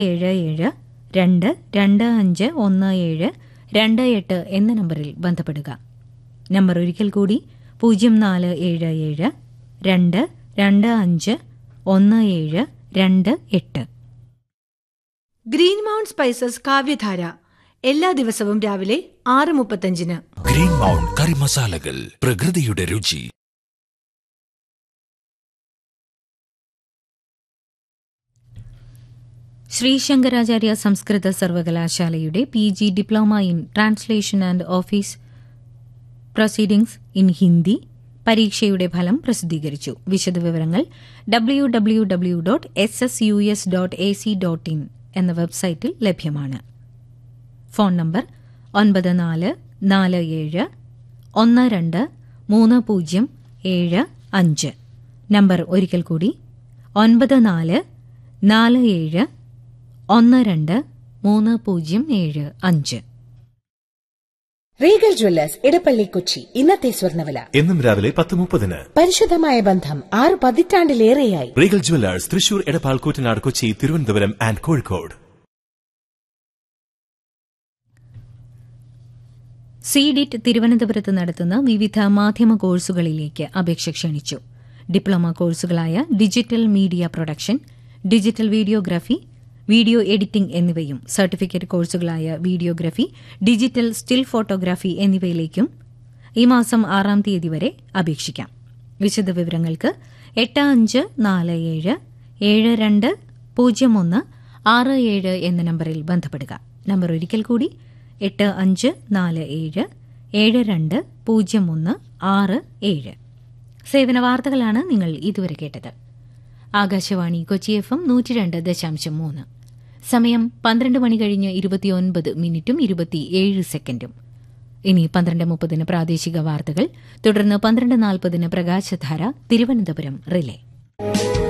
ഏഴ് ഏഴ് രണ്ട് രണ്ട് അഞ്ച് ഒന്ന് ഏഴ് രണ്ട് എട്ട് എന്ന നമ്പറിൽ ബന്ധപ്പെടുക നമ്പർ ഒരിക്കൽ കൂടി പൂജ്യം നാല് ഏഴ് ഏഴ് രണ്ട് രണ്ട് അഞ്ച് ഒന്ന് ഏഴ് രണ്ട് എട്ട് ഗ്രീൻ മൗണ്ട് സ്പൈസസ് കാവ്യധാര എല്ലാ ദിവസവും രാവിലെ ആറ് മുപ്പത്തഞ്ചിന് ഗ്രീൻ മൗണ്ട് കറി മസാലകൾ പ്രകൃതിയുടെ രുചി ശ്രീ ശങ്കരാചാര്യ സംസ്കൃത സർവകലാശാലയുടെ P G diploma in translation and office proceedings in Hindi പരീക്ഷയുടെ ഫലം പ്രസിദ്ധീകരിച്ചു വിശദവിവരങ്ങൾ W W W dot S S U S dot A C dot in എന്ന വെബ്സൈറ്റിൽ ലഭ്യമാണ് ഫോൺ നമ്പർ ഒൻപത് നാല് നാല് ഏഴ് ഒന്ന് രണ്ട് മൂന്ന് പൂജ്യം ഏഴ് അഞ്ച് നമ്പർ ഒരിക്കൽ കൂടി ഒൻപത് നാല് നാല് ഏഴ് ഒന്ന് രണ്ട് മൂന്ന് പൂജ്യം ഏഴ് അഞ്ച് റീഗൽ ജ്വല്ലേഴ്സ് ഇടപ്പള്ളി കൊച്ചി ഇന്നത്തെ സ്വർണ്ണവില എന്നും രാവിലെ പത്ത് മുപ്പതിന് പരിശുദ്ധമായ ബന്ധം ആറ് പതിറ്റാണ്ടിലേറെയായി Regal jewellers Thrissur Edappal Koottanad Kochi Thiruvananthapuram and Kozhikode C DIT തിരുവനന്തപുരത്ത് നടത്തുന്ന വിവിധ മാധ്യമ കോഴ്സുകളിലേക്ക് അപേക്ഷ ക്ഷണിച്ചു ഡിപ്ലോമ കോഴ്സുകളായ digital media production digital videography video editing എന്നിവയും സർട്ടിഫിക്കറ്റ് കോഴ്സുകളായ വീഡിയോഗ്രഫി ഡിജിറ്റൽ സ്റ്റിൽ ഫോട്ടോഗ്രാഫി എന്നിവയിലേക്കും ഈ മാസം ആറാം തീയതി വരെ അപേക്ഷിക്കാം വിശദവിവരങ്ങൾക്ക് എട്ട് അഞ്ച് നാല് ഏഴ് ഏഴ് രണ്ട് പൂജ്യം ഒന്ന് ആറ് ഏഴ് എന്ന നമ്പറിൽ ബന്ധപ്പെടുക നമ്പർ ഒരിക്കൽ കൂടി എട്ട് അഞ്ച് നാല് ഏഴ് ഏഴ് രണ്ട് പൂജ്യം ഒന്ന് ആറ് ഏഴ് സേവന വാർത്തകളാണ് നിങ്ങൾ ഇതുവരെ കേട്ടത് ആകാശവാണി കൊച്ചി എഫ് എം നൂറ്റി രണ്ട് ദശാംശം മൂന്ന് സമയം പന്ത്രണ്ട് മണി കഴിഞ്ഞ് ഇരുപത്തിയൊൻപത് മിനിറ്റും ഇരുപത്തിയേഴ് സെക്കൻഡും ഇനി പന്ത്രണ്ട് മുപ്പതിന് പ്രാദേശിക വാർത്തകൾ തുടർന്ന് പന്ത്രണ്ട് നാൽപ്പതിന് പ്രകാശധാര തിരുവനന്തപുരം റിലേ